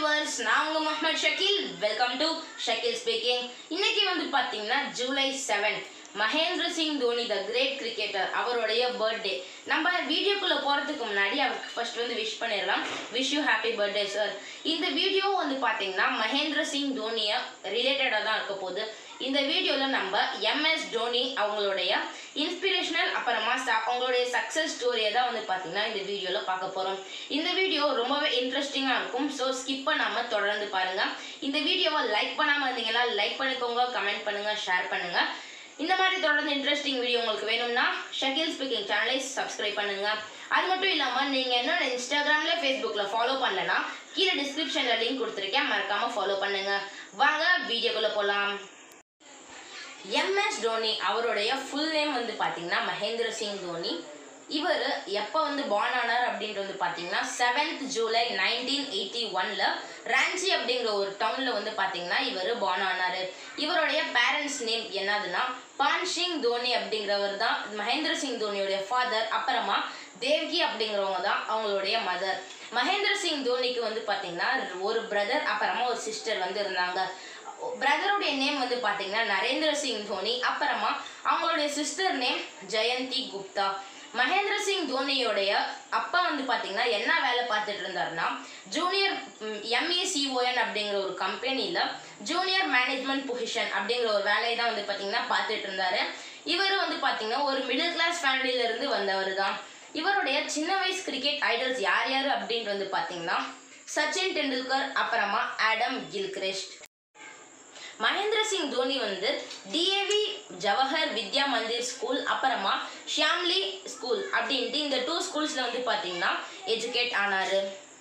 viewers நான் உங்க Mohammed Shakeel welcome to Shakeel speaking இன்னைக்கு வந்து பாத்தீங்கன்னா July seven Mahendra Singh Dhoni the great cricketer அவருடைய பர்த்டே நம்ம வீடியோக்குள்ள போறதுக்கு முன்னாடி அவருக்கு ஃபர்ஸ்ட் வந்து விஷ் பண்ணிடலாம் wish you happy birthday sir இந்த வீடியோ வந்து பாத்தீங்கன்னா மகேந்திர சிங் தோனியை ரிலேட்டடாக தான் இருக்க போகுது இந்த வீடியோவில் நம்ம எம்எஸ் தோனி அவங்களுடைய இன்ஸ்பிரேஷனல் அப்புறமா ச- அவங்களுடைய சக்ஸஸ் ஸ்டோரியை தான் வந்து பார்த்தீங்கன்னா இந்த வீடியோவில் பார்க்க போகிறோம் இந்த வீடியோ ரொம்பவே இன்ட்ரெஸ்டிங்காக இருக்கும் ஸோ ஸ்கிப் பண்ணாமல் தொடர்ந்து பாருங்கள் இந்த வீடியோவை லைக் பண்ணாமல் இருந்தீங்கன்னா லைக் பண்ணிக்கோங்க கமெண்ட் பண்ணுங்கள் ஷேர் பண்ணுங்கள் இந்த மாதிரி தொடர்ந்து இன்ட்ரெஸ்டிங் வீடியோ உங்களுக்கு வேணும்னா ஷக்கீல் ஸ்பீக்கிங் சேனலை சப்ஸ்கிரைப் பண்ணுங்க அது மட்டும் இல்லாமல் நீங்கள் என்னோட இன்ஸ்டாகிராமில் ஃபேஸ்புக்கில் ஃபாலோ பண்ணலனா கீழே டிஸ்கிரிப்ஷனில் லிங்க் கொடுத்துருக்கேன் மறக்காமல் ஃபாலோ பண்ணுங்க வாங்க வீடியோக்குள்ளே போகலாம் எம்எஸ் தோனி அவருடைய ஃபுல் நேம் வந்து பார்த்தீங்கன்னா மகேந்திர சிங் தோனி இவர் எப்போ வந்து பார்ன் ஆனார் அப்படின்ட்டு வந்து பார்த்தீங்கன்னா செவன்த் ஜூலை நைன்டீன் எயிட்டி ஒனில் ராஞ்சி அப்படிங்கிற ஒரு டவுனில் வந்து பார்த்தீங்கன்னா இவர் பார்ன் ஆனார் இவருடைய பேரண்ட்ஸ் நேம் என்னதுன்னா பான் சிங் தோனி அப்படிங்கிறவர் தான் மகேந்திர சிங் தோனியுடைய ஃபாதர் அப்புறமா தேவ்கி அப்படிங்கிறவங்க தான் அவங்களுடைய மதர் மகேந்திர சிங் தோனிக்கு வந்து பார்த்தீங்கன்னா ஒரு பிரதர் அப்புறமா ஒரு சிஸ்டர் வந்து இருந்தாங்க பிரதருடைய நேம் வந்து பார்த்தீங்கன்னா நரேந்திர சிங் தோனி அப்புறமா அவங்களுடைய சிஸ்டர் நேம் ஜெயந்தி குப்தா மகேந்திர சிங் தோனியோடைய அப்பா வந்து பார்த்தீங்கன்னா என்ன வேலை பார்த்துட்டு இருந்தாருன்னா ஜூனியர் எம்இசிஓஎன் அப்படிங்கிற ஒரு கம்பெனியில் ஜூனியர் மேனேஜ்மெண்ட் பொசிஷன் அப்படிங்கிற ஒரு வேலையை தான் வந்து பார்த்தீங்கன்னா பார்த்துட்டு இருந்தாரு இவர் வந்து பார்த்தீங்கன்னா ஒரு மிடில் கிளாஸ் ஃபேமிலியில இருந்து வந்தவர் தான் இவருடைய சின்ன வயசு கிரிக்கெட் ஐடல்ஸ் யார் யார் அப்படின்ட்டு வந்து பார்த்தீங்கன்னா சச்சின் டெண்டுல்கர் அப்புறமா ஆடம் கில்கிரிஸ்ட் மகேந்திர சிங் தோனி வந்து டிஏவி ஜவஹர் வித்யா மந்திர் ஸ்கூல் அப்புறமா ஷியாம்லி ஸ்கூல் அப்படின்ட்டு இந்த டூ ஸ்கூல்ஸில் வந்து பார்த்தீங்கன்னா எஜுகேட் ஆனார்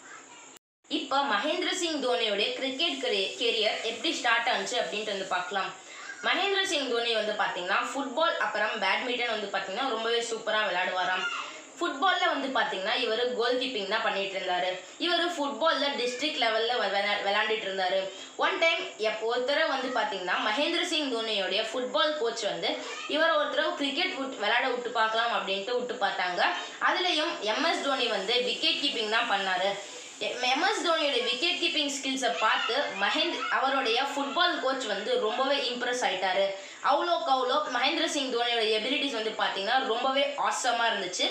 இப்போ மகேந்திர சிங் தோனியோடைய கிரிக்கெட் கெரியர் எப்படி ஸ்டார்ட் ஆச்சு அப்படின்ட்டு வந்து பார்க்கலாம் மகேந்திர சிங் தோனி வந்து பார்த்தீங்கன்னா ஃபுட்பால் அப்புறம் பேட்மிண்டன் வந்து பார்த்தீங்கன்னா ரொம்பவே சூப்பராக விளையாடுவாராம் ஃபுட்பாலில் வந்து பார்த்தீங்கன்னா இவர் கோல் கீப்பிங் தான் பண்ணிட்டு இருந்தாரு இவர் ஃபுட்பாலில் டிஸ்ட்ரிக்ட் லெவலில் விளையாண்டுட்டு இருந்தாரு ஒன் டைம் எப் ஒருத்தரை வந்து பார்த்தீங்கன்னா மகேந்திர சிங் தோனியோடைய ஃபுட்பால் கோச் வந்து இவர் ஒருத்தர் கிரிக்கெட் விளையாட விட்டு பார்க்கலாம் அப்படின்ட்டு விட்டு பார்த்தாங்க அதுலேயும் எம்எஸ் தோனி வந்து விக்கெட் கீப்பிங் தான் பண்ணாரு எம்எஸ் தோனியோட விக்கெட் கீப்பிங் ஸ்கில்ஸை பார்த்து மகேந்த் அவருடைய ஃபுட்பால் கோச் வந்து ரொம்பவே இம்ப்ரெஸ் ஆயிட்டாரு அவ்வளோக்கு அவ்வளோ மகேந்திர சிங் தோனியோட எபிலிட்டிஸ் வந்து பார்த்தீங்கன்னா ரொம்பவே ஆசமாக இருந்துச்சு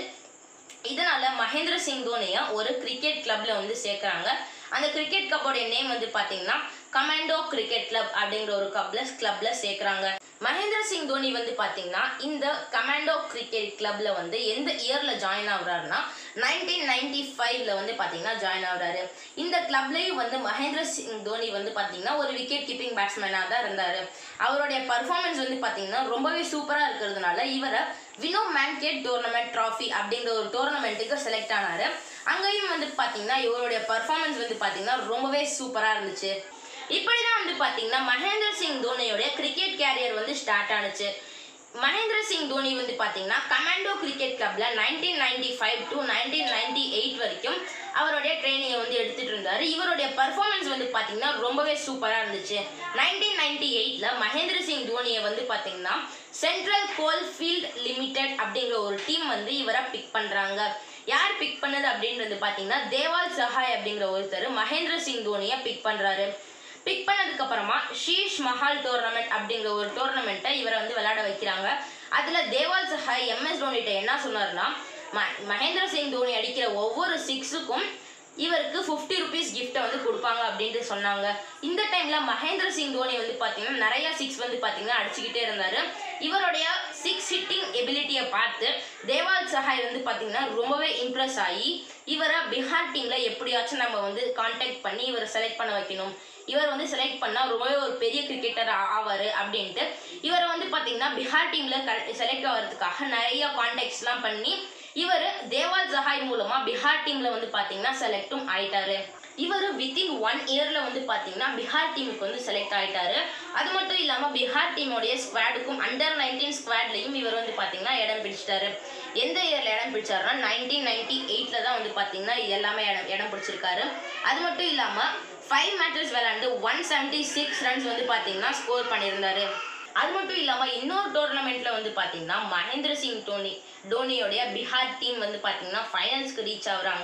இதனால மகேந்திர சிங் தோனியை ஒரு கிரிக்கெட் கிளப்ல வந்து சேர்க்குறாங்க அந்த கிரிக்கெட் கிளப்போடைய நேம் வந்து பார்த்தீங்கன்னா கமாண்டோ கிரிக்கெட் கிளப் அப்படிங்கிற ஒரு கிளப்ல கிளப்ல சேர்க்குறாங்க மகேந்திர சிங் தோனி வந்து பார்த்தீங்கன்னா இந்த கமாண்டோ கிரிக்கெட் கிளப்ல வந்து எந்த இயர்ல ஜாயின் ஆகுறாருன்னா நைன்டீன் நைன்டி ஃபைவ்ல வந்து பார்த்தீங்கன்னா ஜாயின் ஆகுறாரு இந்த கிளப்லேயும் வந்து மகேந்திர சிங் தோனி வந்து பார்த்தீங்கன்னா ஒரு விக்கெட் கீப்பிங் பேட்ஸ்மேனாக தான் இருந்தார் அவருடைய பர்ஃபார்மன்ஸ் வந்து பார்த்தீங்கன்னா ரொம்பவே சூப்பராக இருக்கிறதுனால இவரை வினோ மேன்கேட் டோர்னமெண்ட் ட்ராஃபி அப்படிங்கிற ஒரு டோர்னமெண்ட்டுக்கு செலக்ட் ஆனார் அங்கேயும் வந்து பார்த்தீங்கன்னா இவருடைய பர்ஃபார்மன்ஸ் வந்து பார்த்தீங்கன்னா ரொம்பவே சூப்பராக இருந்துச்சு இப்படி தான் வந்து பார்த்தீங்கன்னா மகேந்திர சிங் தோனியோடைய கிரிக்கெட் கேரியர் வந்து ஸ்டார்ட் ஆனுச்சு மகேந்திர சிங் தோனி வந்து பார்த்தீங்கன்னா கமாண்டோ கிரிக்கெட் கிளப்ல nineteen ninety five to nineteen ninety eight வரைக்கும் அவருடைய ட்ரைனிங்கை வந்து எடுத்துட்டு இருந்தாரு இவருடைய பர்ஃபார்மன்ஸ் வந்து பார்த்தீங்கன்னா ரொம்பவே சூப்பராக இருந்துச்சு நைன்டீன் நைன்டி எயிட்டில் மகேந்திர சிங் தோனியை வந்து பார்த்தீங்கன்னா சென்ட்ரல் கோல் ஃபீல்ட் லிமிடெட் அப்படிங்கிற ஒரு டீம் வந்து இவரை பிக் பண்ணுறாங்க யார் பிக் பண்ணது அப்படின்றது பார்த்தீங்கன்னா தேவால் சஹாய் அப்படிங்கிற ஒருத்தர் மகேந்திர சிங் தோனியை பிக் பண்ணுறாரு பிக் பண்ணதுக்கு அப்புறமா ஷீஷ் மஹால் டோர்னமெண்ட் அப்படிங்கிற ஒரு டோர்னமெண்ட்டை இவரை வந்து விளையாட வைக்கிறாங்க அதில் தேவால் சஹாய் எம்எஸ் தோனிட்ட என்ன சொன்னார்னா ம மகேந்திர சிங் தோனி அடிக்கிற ஒவ்வொரு சிக்ஸுக்கும் இவருக்கு ஃபிஃப்டி ருபீஸ் கிஃப்ட்டை வந்து கொடுப்பாங்க அப்படின்ட்டு சொன்னாங்க இந்த டைமில் மகேந்திர சிங் தோனி வந்து பார்த்தீங்கன்னா நிறைய சிக்ஸ் வந்து பார்த்தீங்கன்னா அடிச்சுக்கிட்டே இருந்தார் இவருடைய சிக்ஸ் ஹிட்டிங் எபிலிட்டியை பார்த்து தேவால் சஹாய் வந்து பார்த்தீங்கன்னா ரொம்பவே இம்ப்ரெஸ் ஆகி இவரை பீகார் டீமில் எப்படியாச்சும் நம்ம வந்து காண்டாக்ட் பண்ணி இவரை செலக்ட் பண்ண வைக்கணும் இவர் வந்து செலக்ட் பண்ணால் ரொம்பவே ஒரு பெரிய கிரிக்கெட்டர் ஆவார் அப்படின்ட்டு இவரை வந்து பார்த்தீங்கன்னா பீகார் டீமில் செலக்ட் ஆகிறதுக்காக நிறைய காண்டாக்ட்ஸ்லாம் பண்ணி இவர் தேவால் ஜஹாய் மூலமா பீகார் டீம்ல வந்து பாத்தீங்கன்னா செலக்டும் ஆயிட்டாரு இவர் வித்தின் ஒன் இயர்ல வந்து பாத்தீங்கன்னா பீகார் டீமுக்கு வந்து செலக்ட் ஆயிட்டாரு அது மட்டும் இல்லாம பீகார் டீமோடைய ஸ்குவாடுக்கும் அண்டர் நைன்டீன் ஸ்குவாட்லையும் இவர் வந்து பாத்தீங்கன்னா இடம் பிடிச்சிட்டாரு எந்த இயர்ல இடம் பிடிச்சாருன்னா நைன்டீன் நைன்டி எயிட்ல தான் வந்து பாத்தீங்கன்னா இது எல்லாமே இடம் இடம் பிடிச்சிருக்காரு அது மட்டும் இல்லாம ஃபைவ் மேட்சஸ் விளையாண்டு ஒன் செவன்ட்டி சிக்ஸ் ரன்ஸ் வந்து பாத்தீங்கன்னா ஸ்கோர் பண்ணியிருந்தாரு அது மட்டும் இல்லாம இன்னொரு டோர்னமெண்ட்ல வந்து பாத்தீங்கன்னா மகேந்திர சிங் டோனி டோனியோடைய பீகார் டீம் வந்து பாத்தீங்கன்னா ஃபைனல்ஸ்க்கு ரீச் ஆகுறாங்க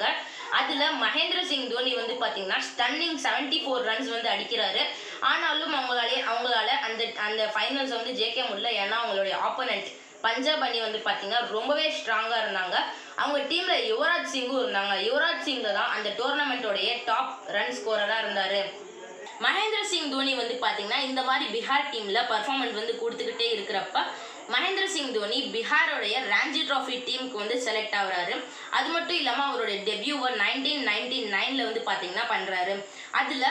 அதில் மகேந்திர சிங் தோனி வந்து பார்த்தீங்கன்னா ஸ்டன்னிங் செவன்ட்டி ஃபோர் ரன்ஸ் வந்து அடிக்கிறாரு ஆனாலும் அவங்களாலே அவங்களால அந்த அந்த ஃபைனல்ஸ் வந்து ஜெயிக்க முடியல ஏன்னா அவங்களுடைய ஆப்போனண்ட் பஞ்சாப் அணி வந்து பார்த்தீங்கன்னா ரொம்பவே ஸ்ட்ராங்காக இருந்தாங்க அவங்க டீமில் யுவராஜ் சிங்கும் இருந்தாங்க யுவராஜ் சிங் தான் அந்த டோர்னமெண்ட்டோடைய டாப் ரன் ஸ்கோரராக இருந்தார் மகேந்திர சிங் தோனி வந்து பார்த்தீங்கன்னா இந்த மாதிரி பீகார் டீமில் பர்ஃபார்மன்ஸ் வந்து கொடுத்துக்கிட்டே இருக்கிறப்ப மகேந்திர சிங் தோனி பீகாரோடைய ராஞ்சி ட்ராஃபி டீமுக்கு வந்து செலக்ட் ஆகுறாரு அது மட்டும் இல்லாமல் அவருடைய டெபியூவை நைன்டீன் நைன்டி நைனில் வந்து பார்த்தீங்கன்னா பண்ணுறாரு அதில்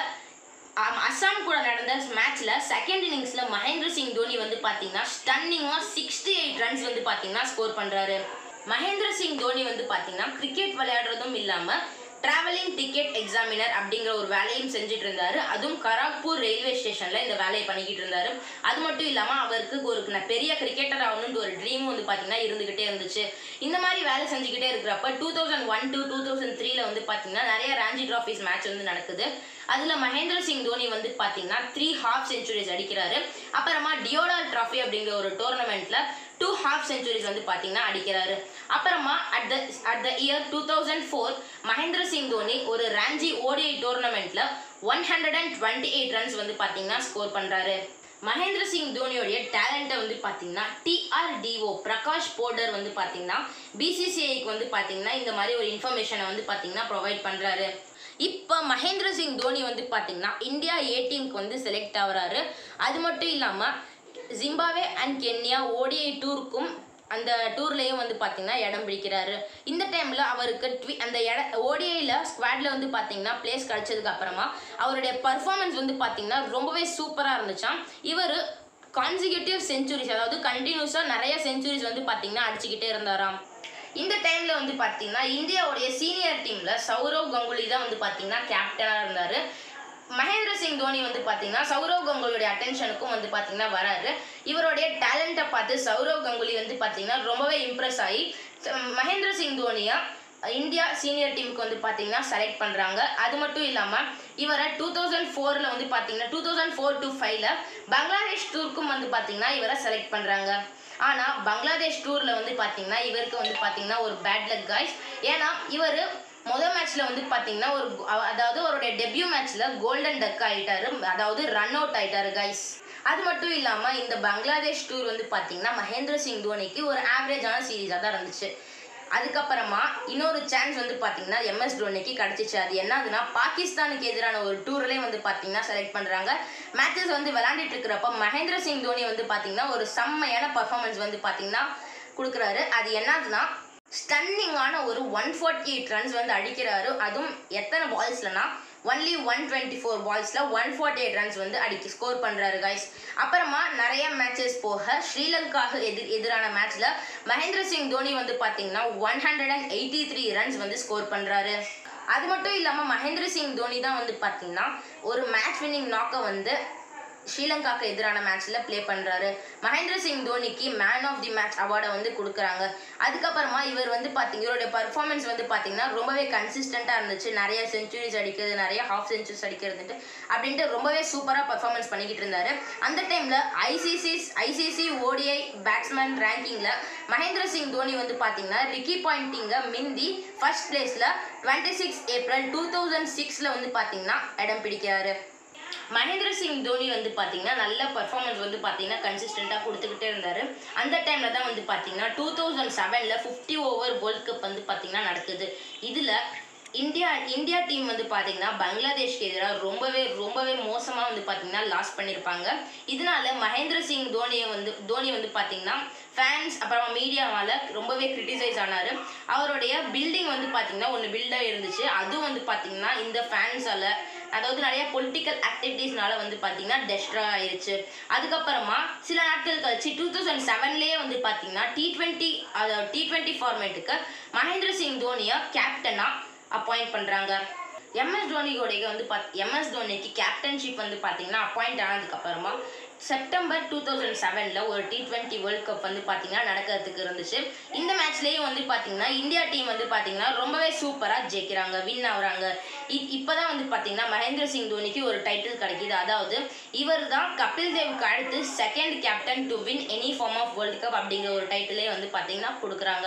அஸ்ஸாம் கூட நடந்த மேட்ச்ல செகண்ட் இன்னிங்ஸ்ல மகேந்திர சிங் தோனி வந்து பாத்தீங்கன்னா ஸ்டன்னிங்கா சிக்ஸ்டி எயிட் ரன்ஸ் வந்து பாத்தீங்கன்னா ஸ்கோர் பண்றாரு மகேந்திர சிங் தோனி வந்து பாத்தீங்கன்னா கிரிக்கெட் விளையாடுறதும் இல்லாம டிராவலிங் டிக்கெட் எக்ஸாமினர் அப்படிங்கிற ஒரு வேலையும் செஞ்சுட்டு இருந்தாரு அதுவும் கராக்பூர் ரயில்வே ஸ்டேஷன்ல இந்த வேலையை பண்ணிக்கிட்டு இருந்தாரு அது மட்டும் இல்லாம அவருக்கு ஒரு ந- பெரிய கிரிக்கெட்டர் ஆகணும்னு ஒரு ட்ரீமும் வந்து பாத்தீங்கன்னா இருந்துகிட்டே இருந்துச்சு இந்த மாதிரி வேலை செஞ்சுக்கிட்டே இருக்கிறப்ப two thousand one to two thousand த்ரீல வந்து பாத்தீங்கன்னா நிறைய ராஞ்சி ட்ராஃபிஸ் மேட்ச் வந்து நடக்குது அதுல மகேந்திர சிங் தோனி வந்து பாத்தீங்கன்னா த்ரீ ஹாஃப் செஞ்சுரிஸ் அடிக்கிறாரு அப்புறமா டியோடால் ட்ராஃபி அப்படிங்கிற ஒரு டோர்னமெண்ட்ல டூ ஹாஃப் செஞ்சுரிஸ் வந்து பாத்தீங்கன்னா அடிக்கிறாரு அப்புறமா at the at the year two thousand four Mahendra Singh Dhoni ஒரு ராஞ்சி ஓடிஐ டோர்னமெண்ட்ல one hundred and twenty eight runs வந்து பாத்தீங்கன்னா ஸ்கோர் பண்றாரு மகேந்திர சிங் தோனியோடைய டேலண்ட்டை வந்து பார்த்தீங்கன்னா டிஆர்டிஓ பிரகாஷ் போர்டர் வந்து பார்த்தீங்கன்னா பிசிசிஐக்கு வந்து பார்த்தீங்கன்னா இந்த மாதிரி ஒரு இன்ஃபர்மேஷனை வந்து பார்த்தீங்கன்னா ப்ரொவைட் பண்ணுறாரு இப்போ மகேந்திர சிங் தோனி வந்து பார்த்தீங்கன்னா இந்தியா ஏ டீமுக்கு வந்து செலக்ட் ஆகுறாரு அது மட்டும் இல்லாமல் ஜிம்பாவே அண்ட் கென்யா ஓடிஐ டூருக்கும் அந்த டூர்லேயும் வந்து பார்த்தீங்கன்னா இடம் பிடிக்கிறாரு இந்த டைமில் அவருக்கு ட்வி அந்த இட ஓடிஐயில் ஸ்குவாடில் வந்து பார்த்தீங்கன்னா பிளேஸ் கிடைச்சதுக்கு அப்புறமா அவருடைய பர்ஃபார்மன்ஸ் வந்து பார்த்தீங்கன்னா ரொம்பவே சூப்பராக இருந்துச்சாம் இவர் கான்சிக்யூட்டிவ் செஞ்சுரிஸ் அதாவது கண்டினியூஸாக நிறைய செஞ்சுரிஸ் வந்து பார்த்தீங்கன்னா அடிச்சுக்கிட்டே இருந்தாராம் இந்த டைமில் வந்து பார்த்தீங்கன்னா இந்தியாவுடைய சீனியர் டீமில் சௌரவ் கங்குலி தான் வந்து பார்த்தீங்கன்னா கேப்டனாக இருந்தார் மகேந்திர சிங் தோனி வந்து பார்த்தீங்கன்னா சௌரவ் கங்குலியோடைய அட்டென்ஷனுக்கும் வந்து பார்த்தீங்கன்னா வராரு இவருடைய டேலண்ட்டை பார்த்து சௌரவ் கங்குலி வந்து பார்த்தீங்கன்னா ரொம்பவே இம்ப்ரெஸ் ஆகி ச- மகேந்திர சிங் தோனியை இந்தியா சீனியர் டீமுக்கு வந்து பார்த்தீங்கன்னா செலக்ட் பண்ணுறாங்க அது மட்டும் இல்லாமல் இவரை டூ தௌசண்ட் ஃபோரில் வந்து பார்த்தீங்கன்னா டூ தௌசண்ட் ஃபோர் டு ஃபைவ்ல பங்களாதேஷ் டூருக்கும் வந்து பார்த்தீங்கன்னா இவரை செலக்ட் பண்ணுறாங்க ஆனால் பங்களாதேஷ் டூரில் வந்து பார்த்தீங்கன்னா இவருக்கு வந்து பார்த்தீங்கன்னா ஒரு பேட் லக் காய்ஸ் ஏன்னா இவர் முதல் மேட்ச்ல வந்து பார்த்தீங்கன்னா ஒரு go- அவ- அதாவது அவருடைய டெபியூ மேட்ச்ல கோல்டன் டக் ஆயிட்டாரு அதாவது ரன் அவுட் ஆயிட்டாரு கைஸ் அது மட்டும் இல்லாமல் இந்த பங்களாதேஷ் டூர் வந்து பார்த்தீங்கன்னா மகேந்திர சிங் தோனிக்கு ஒரு ஆவரேஜான சீரீஸாக தான் இருந்துச்சு அதுக்கப்புறமா இன்னொரு சான்ஸ் வந்து பார்த்தீங்கன்னா எம்எஸ் தோனிக்கு கிடச்சிச்சு அது என்னதுன்னா பாகிஸ்தானுக்கு எதிரான ஒரு டூர்லேயும் வந்து பார்த்தீங்கன்னா செலக்ட் பண்ணுறாங்க மேட்சஸ் வந்து விளாண்டுட்டு இருக்கிறப்ப மகேந்திர சிங் தோனி வந்து பார்த்தீங்கன்னா ஒரு செம்மையான பர்ஃபார்மன்ஸ் வந்து பார்த்தீங்கன்னா கொடுக்குறாரு அது என்னதுன்னா ஸ்டன்னிங்கான ஒரு ஒன் ஃபார்ட்டி எயிட் ரன்ஸ் வந்து அடிக்கிறாரு அதுவும் எத்தனை பால்ஸ்லனா ஒன்லி ஒன் டுவெண்ட்டி ஃபோர் பால்ஸில் ஒன் ஃபார்ட்டி எயிட் ரன்ஸ் வந்து அடிக்க ஸ்கோர் பண்ணுறாரு கைஸ் அப்புறமா நிறைய மேட்சஸ் போக ஸ்ரீலங்காவுக்கு எதிர் எதிரான மேட்ச்சில் மகேந்திர சிங் தோனி வந்து பார்த்தீங்கன்னா one hundred and eighty three runs வந்து ஸ்கோர் பண்ணுறாரு அது மட்டும் இல்லாமல் மகேந்திர சிங் தோனி தான் வந்து பார்த்தீங்கன்னா ஒரு மேட்ச் வின்னிங் நாக்கை வந்து ஸ்ரீலங்காக்கு எதிரான மேட்ச்ல ப்ளே பண்றாரு மகேந்திர சிங் தோனிக்கு மேன் ஆஃப் தி மேட்ச் அவார்டை வந்து கொடுக்குறாங்க அதுக்கப்புறமா இவர் வந்து பார்த்தீங்க இவருடைய பர்ஃபார்மன்ஸ் வந்து பார்த்தீங்கன்னா ரொம்பவே கன்சிஸ்டண்ட்டாக இருந்துச்சு நிறைய செஞ்சுரிஸ் அடிக்கிறது நிறைய ஹாஃப் செஞ்சுரிஸ் அடிக்கிறதுட்டு அப்படின்ட்டு ரொம்பவே சூப்பராக பர்ஃபார்மன்ஸ் பண்ணிக்கிட்டு இருந்தாரு அந்த டைமில் ஐசிசி ஐசிசி ஓடிஐ பேட்ஸ்மேன் ரேங்கிங்கில் மகேந்திர சிங் தோனி வந்து பார்த்தீங்கன்னா ரிக்கி பாயிண்டிங்கை மிந்தி ஃபர்ஸ்ட் பிளேஸில் twenty six April two thousand சிக்ஸில் வந்து பார்த்தீங்கன்னா இடம் பிடிக்கிறாரு மகேந்திர சிங் தோனி வந்து பார்த்தீங்கன்னா நல்ல பர்ஃபார்மன்ஸ் வந்து பார்த்தீங்கன்னா கன்சிஸ்டண்ட்டாக கொடுத்துக்கிட்டே இருந்தார் அந்த டைமில் தான் வந்து பார்த்தீங்கன்னா டூ தௌசண்ட் செவனில் ஃபிஃப்டி ஓவர் வேர்ல்ட் கப் வந்து பார்த்தீங்கன்னா நடக்குது இதில் இந்தியா இந்தியா டீம் வந்து பார்த்தீங்கன்னா பங்களாதேஷ்க்கு எதிராக ரொம்பவே ரொம்பவே மோசமாக வந்து பார்த்தீங்கன்னா லாஸ் பண்ணியிருப்பாங்க இதனால மகேந்திர சிங் தோனியை வந்து தோனி வந்து பார்த்தீங்கன்னா ஃபேன்ஸ் அப்புறமா மீடியாவால் ரொம்பவே கிரிட்டிசைஸ் ஆனார் அவருடைய பில்டிங் வந்து பார்த்தீங்கன்னா ஒன்று பில்டாக இருந்துச்சு அதுவும் வந்து பார்த்தீங்கன்னா இந்த ஃபேன்ஸால் அதாவது நிறைய பொலிட்டிக்கல் ஆக்டிவிட்டீஸ்னால வந்து பார்த்தீங்கன்னா டெஸ்ட்ரா ஆயிருச்சு அதுக்கப்புறமா சில நாட்கள் கழிச்சு டூ தௌசண்ட் செவன்லேயே வந்து பார்த்தீங்கன்னா டி ட்வெண்ட்டி அதாவது டி ட்வெண்ட்டி ஃபார்மேட்டுக்கு மகேந்திர சிங் தோனியை கேப்டனாக அப்பாயிண்ட் பண்ணுறாங்க எம்எஸ் தோனியோடைய வந்து பாத் எம்எஸ் தோனிக்கு கேப்டன்ஷிப் வந்து பார்த்தீங்கன்னா அப்பாயிண்ட் ஆனதுக்கப்புறமா செப்டம்பர் டூ தௌசண்ட் செவனில் ஒரு டி ட்வெண்ட்டி வேர்ல்ட் கப் வந்து பார்த்தீங்கன்னா நடக்கிறதுக்கு இருந்துச்சு இந்த மேட்ச்லேயும் வந்து பார்த்தீங்கன்னா இந்தியா டீம் வந்து பார்த்தீங்கன்னா ரொம்பவே சூப்பராக ஜெயிக்கிறாங்க வின் ஆகுறாங்க இ- இப்போதான் வந்து பார்த்தீங்கன்னா மகேந்திர சிங் தோனிக்கு ஒரு டைட்டில் கிடைக்குது அதாவது இவர் தான் கபில் தேவுக்கு அடுத்து second captain to win any form of world cup அப்படிங்கிற ஒரு டைட்டிலே வந்து பார்த்தீங்கன்னா கொடுக்குறாங்க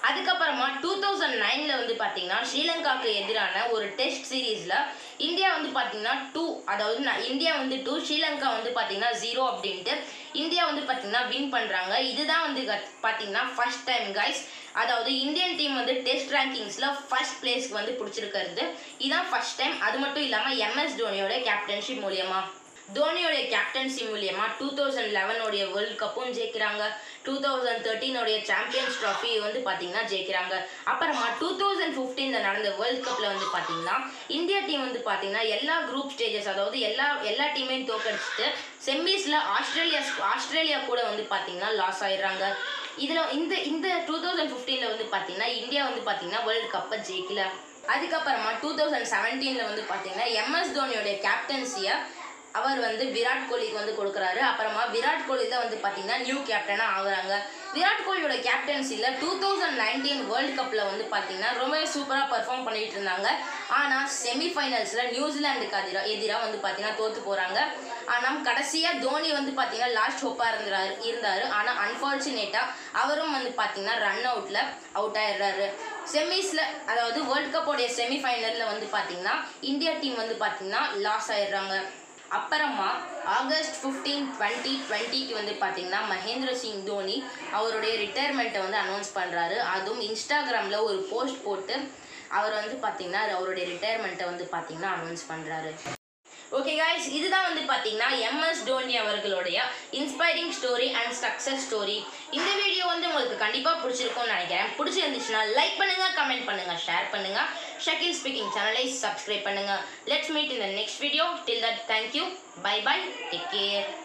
அதுக்கப்புறமா டூ தௌசண்ட் நைனில் வந்து பார்த்தீங்கன்னா ஸ்ரீலங்காவுக்கு எதிரான ஒரு டெஸ்ட் சீரீஸில் இந்தியா வந்து பார்த்தீங்கன்னா டூ அதாவது நான் இந்தியா வந்து டூ ஸ்ரீலங்கா வந்து பார்த்தீங்கன்னா ஜீரோ அப்படின்ட்டு இந்தியா வந்து பார்த்தீங்கன்னா வின் பண்ணுறாங்க இதுதான் வந்து கத்- பார்த்தீங்கன்னா ஃபர்ஸ்ட் டைம் கைஸ் அதாவது இந்தியன் டீம் வந்து டெஸ்ட் ரேங்கிங்ஸில் ஃபர்ஸ்ட் பிளேஸ்க்கு வந்து பிடிச்சிருக்கிறது இதான் ஃபர்ஸ்ட் டைம் அது மட்டும் இல்லாமல் எம்எஸ் தோனியோட கேப்டன்ஷிப் மூலியமா தோனியோட கேப்டன்சி மூலியமா டூ தௌசண்ட் லெவனோடைய வேர்ல்ட் கப்பும் ஜெயிக்கிறாங்க டூ தௌசண்ட் தேர்ட்டீனோடைய சாம்பியன்ஸ் ட்ராஃபி வந்து பார்த்தீங்கன்னா ஜெயிக்கிறாங்க அப்புறமா டூ தௌசண்ட் ஃபிஃப்டீனில் நடந்த வேர்ல்ட் கப்பில் வந்து பார்த்தீங்கன்னா இந்தியா டீம் வந்து பார்த்தீங்கன்னா எல்லா குரூப் ஸ்டேஜஸ் அதாவது எல்லா எல்லா டீமையும் தோக்கடிச்சிட்டு செமிஸில் ஆஸ்திரேலியா ஆஸ்திரேலியா கூட வந்து பார்த்தீங்கன்னா லாஸ் ஆயிடுறாங்க இதில் இந்த இந்த டூ தௌசண்ட் ஃபிஃப்டீனில் வந்து பார்த்தீங்கன்னா இந்தியா வந்து பார்த்தீங்கன்னா வேர்ல்ட் கப்பை ஜெயிக்கல அதுக்கப்புறமா டூ தௌசண்ட் செவன்டீனில் வந்து பார்த்தீங்கன்னா எம்எஸ் தோனியோடைய கேப்டன்சியை அவர் வந்து விராட் கோலிக்கு வந்து கொடுக்குறாரு அப்புறமா விராட் கோலி தான் வந்து பார்த்தீங்கன்னா நியூ கேப்டனாக ஆகுறாங்க விராட் கோலியோட கேப்டன்சியில் டூ தௌசண்ட் நைன்டீன் வேர்ல்ட் கப்பில் வந்து பார்த்தீங்கன்னா ரொம்பவே சூப்பராக பெர்ஃபார்ம் பண்ணிட்டு இருந்தாங்க ஆனால் செமிஃபைனல்ஸில் நியூசிலாண்டுக்கு எதிராக எதிராக வந்து பார்த்தீங்கன்னா தோற்று போகிறாங்க ஆனால் கடைசியாக தோனி வந்து பார்த்தீங்கன்னா லாஸ்ட் ஹோப்பாக இருந்தார் இருந்தார் ஆனால் அன்ஃபார்ச்சுனேட்டாக அவரும் வந்து பார்த்தீங்கன்னா ரன் அவுட்டில் அவுட் ஆயிடுறாரு செமிஸில் அதாவது வேர்ல்ட் கப்போடைய செமிஃபைனலில் வந்து பார்த்தீங்கன்னா இந்தியா டீம் வந்து பார்த்தீங்கன்னா லாஸ் ஆயிடுறாங்க அப்புறமா ஆகஸ்ட் ஃபிஃப்டீன் டுவெண்ட்டி டுவெண்ட்டிக்கு வந்து பார்த்தீங்கன்னா மகேந்திர சிங் தோனி அவருடைய ரிட்டையர்மெண்ட்டை வந்து அனௌன்ஸ் பண்ணுறாரு அதுவும் இன்ஸ்டாகிராமில் ஒரு போஸ்ட் போட்டு அவர் வந்து பார்த்தீங்கன்னா அவருடைய ரிட்டையர்மெண்ட்டை வந்து பார்த்தீங்கன்னா அனௌன்ஸ் பண்ணுறாரு ஓகே guys இதுதான் வந்து பார்த்தீங்கன்னா எம்எஸ் தோனி அவர்களுடைய inspiring story and success story இந்த வீடியோ வந்து உங்களுக்கு கண்டிப்பாக பிடிச்சிருக்கும்னு நினைக்கிறேன் பிடிச்சிருந்துச்சுன்னா லைக் பண்ணுங்க கமெண்ட் பண்ணுங்க ஷேர் பண்ணுங்க ஷக்கில் ஸ்பீக்கிங் சேனலை சப்ஸ்கிரைப் பண்ணுங்க let's meet in the next video till that thank you bye bye take care